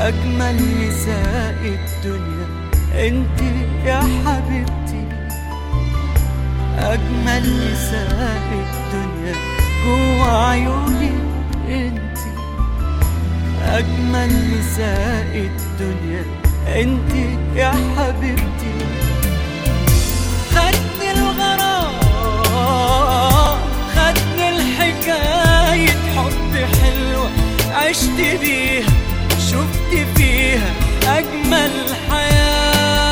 أجمل نساء الدنيا انت يا حبيبتي أجمل نساء الدنيا جوا عيوني انت أجمل نساء الدنيا انت يا حبيبتي خدني الغرام خدني الحكاية حب حلوة عشت بيها شفت فيها أجمل حياة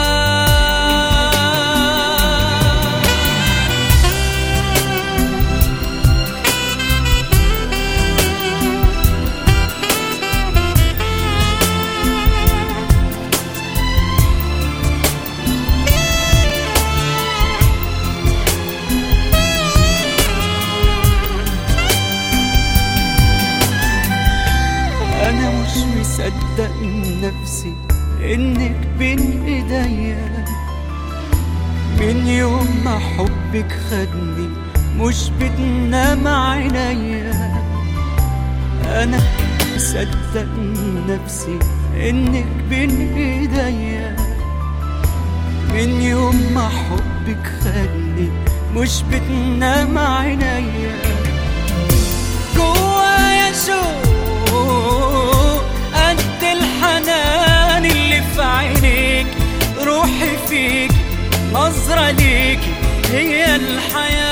أنا مش مصدق نفسي إنك بين إيديا من يوم ما حبك خدني مش بتنام عينيا أنا مصدق نفسي إنك بين إيديا من يوم ما حبك خدني مش بتنام عينيا جوايا شوق قد الحنان اللي في عينيك روحي فيك نظرة ليكي هي الحياة